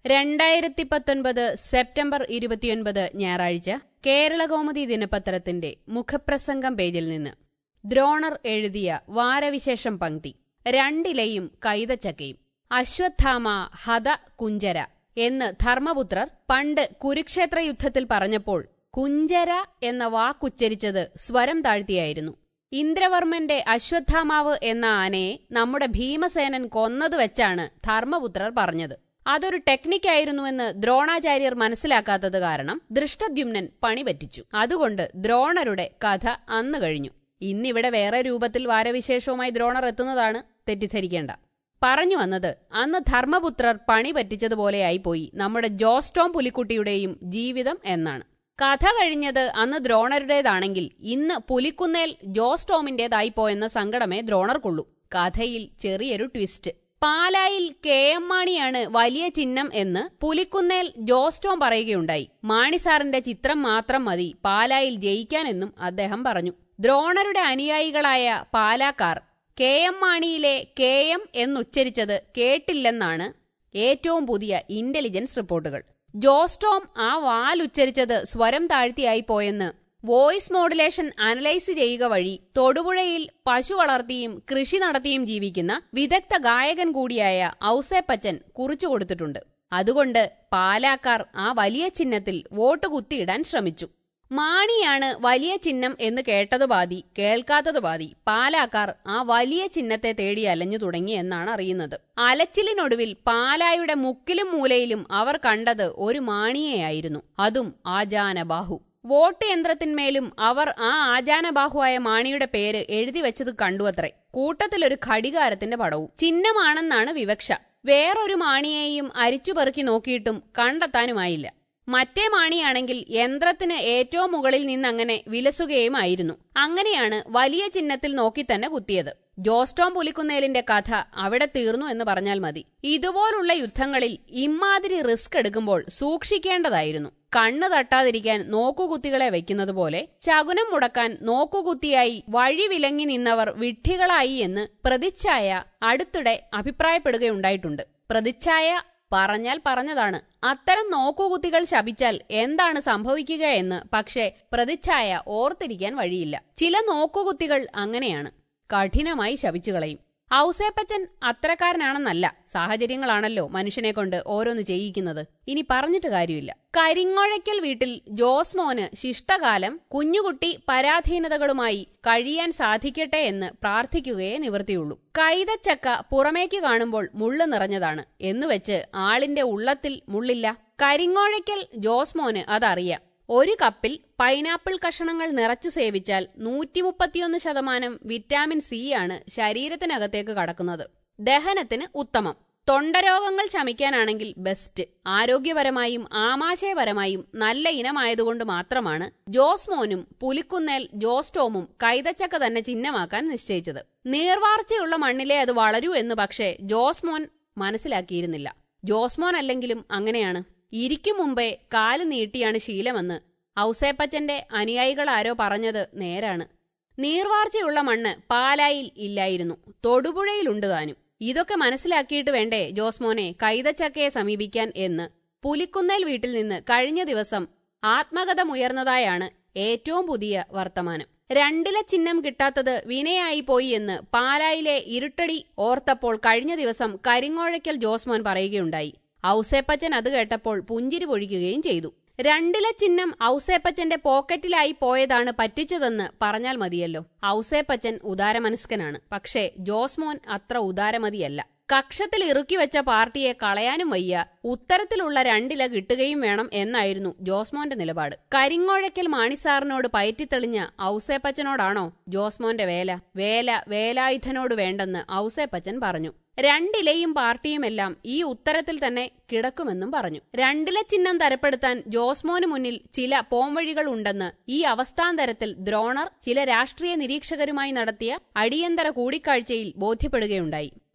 രണ്ടായിരത്തി പത്തൊൻപത് സെപ്റ്റംബർ ഇരുപത്തിയൊൻപത് ഞായറാഴ്ച കേരളകൗമുദി ദിനപത്രത്തിന്റെ മുഖപ്രസംഗം പേജിൽ നിന്ന് ദ്രോണർ എഴുതിയ വാരവിശേഷം പങ്ക്തി രണ്ടിലയും കൈതച്ചക്കയും അശ്വത്ഥാമ ഹത കുഞ്ചര എന്ന് ധർമ്മപുത്രർ പണ്ട് കുരുക്ഷേത്ര യുദ്ധത്തിൽ പറഞ്ഞപ്പോൾ കുഞ്ചര എന്ന വാക്കുച്ചരിച്ചത് സ്വരം താഴ്ത്തിയായിരുന്നു ഇന്ദ്രവർമ്മന്റെ അശ്വത്ഥാമാവ് എന്ന ആനയെ നമ്മുടെ ഭീമസേനൻ കൊന്നതു വെച്ചാണ് ധർമ്മപുത്രർ പറഞ്ഞത് അതൊരു ടെക്നിക്കായിരുന്നുവെന്ന് ദ്രോണാചാര്യർ മനസ്സിലാക്കാത്തത് കാരണം ദൃഷ്ടദ്യുമ്നൻ പണി പറ്റിച്ചു അതുകൊണ്ട് ദ്രോണരുടെ കഥ അന്ന് കഴിഞ്ഞു ഇന്നിവിടെ വേറെ രൂപത്തിൽ വാരവിശേഷവുമായി ദ്രോണർ എത്തുന്നതാണ് തെറ്റിദ്ധരിക്കേണ്ട പറഞ്ഞു വന്നത് അന്ന് ധർമ്മപുത്രർ പണി പറ്റിച്ചതുപോലെയായിപ്പോയി നമ്മുടെ ജോസ്റ്റോം പുലിക്കുട്ടിയുടെയും ജീവിതം എന്നാണ് കഥ കഴിഞ്ഞത് അന്ന് ദ്രോണരുടേതാണെങ്കിൽ ഇന്ന് പുലിക്കുന്നേൽ ജോസ്റ്റോമിന്റേതായിപ്പോയെന്ന സങ്കടമേ ദ്രോണർക്കുള്ളൂ കഥയിൽ ചെറിയൊരു ട്വിസ്റ്റ് പാലായിൽ കെ എം മാണിയാണ് വലിയ ചിഹ്നം എന്ന് പുലിക്കുന്നേൽ ജോസ്റ്റോം പറയുകയുണ്ടായി മാണിസാറിന്റെ ചിത്രം മാത്രം മതി പാലായിൽ ജയിക്കാനെന്നും അദ്ദേഹം പറഞ്ഞു ദ്രോണരുടെ അനുയായികളായ പാലാക്കാർ കെ എം മാണിയിലെ കെ എം എന്നുച്ചരിച്ചത് കേട്ടില്ലെന്നാണ് ഏറ്റവും പുതിയ ഇന്റലിജൻസ് റിപ്പോർട്ടുകൾ ജോസ്റ്റോം ആ വാലുച്ചരിച്ചത് സ്വരം താഴ്ത്തിയായി പോയെന്ന് വോയിസ് മോഡുലേഷൻ അനലൈസ് ചെയ്യുക വഴി തൊടുപുഴയിൽ പശു വളർത്തിയും കൃഷി നടത്തിയും ജീവിക്കുന്ന വിദഗ്ധ ഗായകൻ കൂടിയായ ഔസേപ്പച്ചൻ കുറിച്ചു കൊടുത്തിട്ടുണ്ട് അതുകൊണ്ട് പാലാക്കാർ ആ വലിയ ചിഹ്നത്തിൽ വോട്ട് കുത്തിയിടാൻ ശ്രമിച്ചു മാണിയാണ് വലിയ ചിഹ്നം എന്ന് കേട്ടത് ബാധി കേൾക്കാത്തത് ബാധി പാലാക്കാർ ആ വലിയ ചിഹ്നത്തെ തേടി അലഞ്ഞു തുടങ്ങി എന്നാണ് അറിയുന്നത് അലച്ചിലിനൊടുവിൽ പാലായുടെ മുക്കിലും മൂലയിലും അവർ കണ്ടത് ഒരു മാണിയെയായിരുന്നു അതും ആജാനബാഹു വോട്ട് യന്ത്രത്തിന്മേലും അവർ ആ ആജാനബാഹുവായ മാണിയുടെ പേര് എഴുതി വെച്ചത് കണ്ടുവത്രേ കൂട്ടത്തിലൊരു ഘടികാരത്തിന്റെ പടവും ചിഹ്നമാണെന്നാണ് വിവക്ഷ വേറൊരു മാണിയെയും അരിച്ചുപെറുക്കി നോക്കിയിട്ടും കണ്ടെത്താനുമായില്ല മറ്റേ മാണിയാണെങ്കിൽ യന്ത്രത്തിന് ഏറ്റവും മുകളിൽ നിന്നങ്ങനെ വിലസുകയുമായിരുന്നു അങ്ങനെയാണ് വലിയ ചിഹ്നത്തിൽ നോക്കി തന്നെ കുത്തിയത് ജോസ്റ്റോം പുലിക്കുന്നേലിന്റെ കഥ അവിടെ തീർന്നു എന്ന് പറഞ്ഞാൽ മതി ഇതുപോലുള്ള യുദ്ധങ്ങളിൽ ഇമ്മാതിരി റിസ്ക് എടുക്കുമ്പോൾ സൂക്ഷിക്കേണ്ടതായിരുന്നു കണ്ണു തട്ടാതിരിക്കാൻ നോക്കുകുത്തികളെ വെക്കുന്നത് പോലെ ശകുനം മുടക്കാൻ നോക്കുകുത്തിയായി വഴി വിലങ്ങി നിന്നവർ വിഡ്ഢികളായി എന്ന് പ്രതിച്ഛായ അടുത്തിടെ അഭിപ്രായപ്പെടുകയുണ്ടായിട്ടുണ്ട് പ്രതിച്ഛായ പറഞ്ഞാൽ പറഞ്ഞതാണ് അത്തരം നോക്കുകുത്തികൾ ശപിച്ചാൽ എന്താണ് സംഭവിക്കുക എന്ന് പക്ഷേ പ്രതിച്ഛായ ഓർത്തിരിക്കാൻ വഴിയില്ല ചില നോക്കുകുത്തികൾ അങ്ങനെയാണ് കഠിനമായി ശപിച്ചു കളയും ഔസേപ്പച്ചൻ അത്രക്കാരനാണെന്നല്ല സാഹചര്യങ്ങളാണല്ലോ മനുഷ്യനെ കൊണ്ട് ഓരോന്ന് ചെയ്യിക്കുന്നത് ഇനി പറഞ്ഞിട്ട് കാര്യമില്ല കരിങ്ങോഴയ്ക്കൽ വീട്ടിൽ ജോസ്മോന് ശിഷ്ടകാലം കുഞ്ഞുകുട്ടി പരാധീനതകളുമായി കഴിയാൻ സാധിക്കട്ടെ എന്ന് പ്രാർത്ഥിക്കുകയേ നിവൃത്തിയുള്ളൂ കൈതച്ചക്ക പുറമേക്ക് കാണുമ്പോൾ മുള്ളു നിറഞ്ഞതാണ് എന്നുവെച്ച് ആളിന്റെ ഉള്ളത്തിൽ മുള്ളില്ല കരിങ്ങോഴയ്ക്കൽ ജോസ്മോന് അതറിയാം ഒരു കപ്പിൽ പൈനാപ്പിൾ കഷണങ്ങൾ നിറച്ചു സേവിച്ചാൽ നൂറ്റി മുപ്പത്തിയൊന്ന് ശതമാനം വിറ്റാമിൻ സി ആണ് ശരീരത്തിനകത്തേക്ക് കടക്കുന്നത് ദഹനത്തിന് ഉത്തമം തൊണ്ടരോഗങ്ങൾ ശമിക്കാനാണെങ്കിൽ ബെസ്റ്റ് ആരോഗ്യപരമായും ആമാശയപരമായും നല്ല ഇനമായതുകൊണ്ട് മാത്രമാണ് ജോസ്മോനും പുലിക്കുന്നേൽ ജോസ്റ്റോമും കൈതച്ചക്ക തന്നെ ചിഹ്നമാക്കാൻ നിശ്ചയിച്ചത് നീർവാർച്ചയുള്ള മണ്ണിലെ അത് വളരൂ എന്ന് പക്ഷേ ജോസ്മോൻ മനസ്സിലാക്കിയിരുന്നില്ല ജോസ്മോൻ അല്ലെങ്കിലും അങ്ങനെയാണ് ഇരിക്കും മുമ്പേ കാല് നീട്ടിയാണ് ശീലമെന്ന് ഔസേപ്പച്ചന്റെ അനുയായികൾ ആരോ പറഞ്ഞത് നേരാണ് നീർവാർച്ചയുള്ള മണ്ണ് പാലായിൽ ഇല്ലായിരുന്നു തൊടുപുഴയിലുണ്ട് താനും ഇതൊക്കെ മനസ്സിലാക്കിയിട്ട് വേണ്ടേ ജോസ്മോനെ കൈതച്ചക്കയെ സമീപിക്കാൻ എന്ന് പുലിക്കുന്നേൽ വീട്ടിൽ നിന്ന് കഴിഞ്ഞ ദിവസം ആത്മകഥമുയർന്നതായാണ് ഏറ്റവും പുതിയ വർത്തമാനം രണ്ടിലെ ചിഹ്നം കിട്ടാത്തത് വിനയായി പോയി എന്ന് പാലായിലെ ഇരുട്ടടി ഓർത്തപ്പോൾ കഴിഞ്ഞ ദിവസം കരിങ്ങോഴയ്ക്കൽ ജോസ്മോൻ പറയുകയുണ്ടായി ഔസേപ്പച്ചൻ അത് കേട്ടപ്പോൾ പുഞ്ചിരി പൊഴിക്കുകയും ചെയ്തു രണ്ടിലെ ചിഹ്നം ഔസേപ്പച്ചന്റെ പോക്കറ്റിലായി പോയതാണ് പറ്റിച്ചതെന്ന് പറഞ്ഞാൽ മതിയല്ലോ ഔസേപ്പച്ചൻ ഉദാരമനസ്കനാണ് പക്ഷേ ജോസ്മോൻ അത്ര ഉദാരമതിയല്ല കക്ഷത്തിൽ ഇറുക്കി വെച്ച പാർട്ടിയെ കളയാനും വയ്യ ഉത്തരത്തിലുള്ള രണ്ടില കിട്ടുകയും വേണം എന്നായിരുന്നു ജോസ്മോന്റെ നിലപാട് കരിങ്ങോഴയ്ക്കൽ മാണിസാറിനോട് പയറ്റിത്തെളിഞ്ഞ ഔസേപ്പച്ചനോടാണോ ജോസ്മോന്റെ വേല വേല വേലായുധനോട് വേണ്ടെന്ന് ഔസേപ്പച്ചൻ പറഞ്ഞു രണ്ടിലെയും പാർട്ടിയുമെല്ലാം ഈ ഉത്തരത്തിൽ തന്നെ കിടക്കുമെന്നും പറഞ്ഞു രണ്ടിലെ ചിഹ്നം തരപ്പെടുത്താൻ ജോസ്മോന് മുന്നിൽ ചില പോംവഴികൾ ഉണ്ടെന്ന് ഈ അവസ്ഥാന്തരത്തിൽ ദ്രോണർ ചില രാഷ്ട്രീയ നിരീക്ഷകരുമായി നടത്തിയ അടിയന്തര കൂടിക്കാഴ്ചയിൽ ബോധ്യപ്പെടുകയുണ്ടായി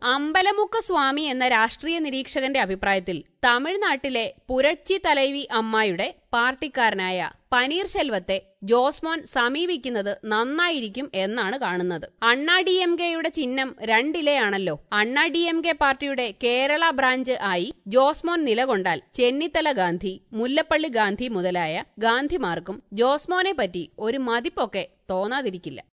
അമ്പലമുക്ക് സ്വാമി എന്ന രാഷ്ട്രീയ നിരീക്ഷകന്റെ അഭിപ്രായത്തിൽ തമിഴ്നാട്ടിലെ പുരട്ചി തലൈവി അമ്മായുടെ പാർട്ടിക്കാരനായ പനീർ ശെൽവത്തെ ജോസ്മോൻ സമീപിക്കുന്നത് നന്നായിരിക്കും എന്നാണ് കാണുന്നത് അണ്ണാ ഡി എം കെയുടെ ചിഹ്നം രണ്ടിലെയാണല്ലോ അണ്ണാ ഡി എം കെ പാർട്ടിയുടെ കേരള ബ്രാഞ്ച് ആയി ജോസ്മോൻ നിലകൊണ്ടാൽ ചെന്നിത്തല ഗാന്ധി മുല്ലപ്പള്ളി ഗാന്ധി മുതലായ ഗാന്ധിമാർക്കും ജോസ്മോനെ പറ്റി ഒരു മതിപ്പൊക്കെ തോന്നാതിരിക്കില്ല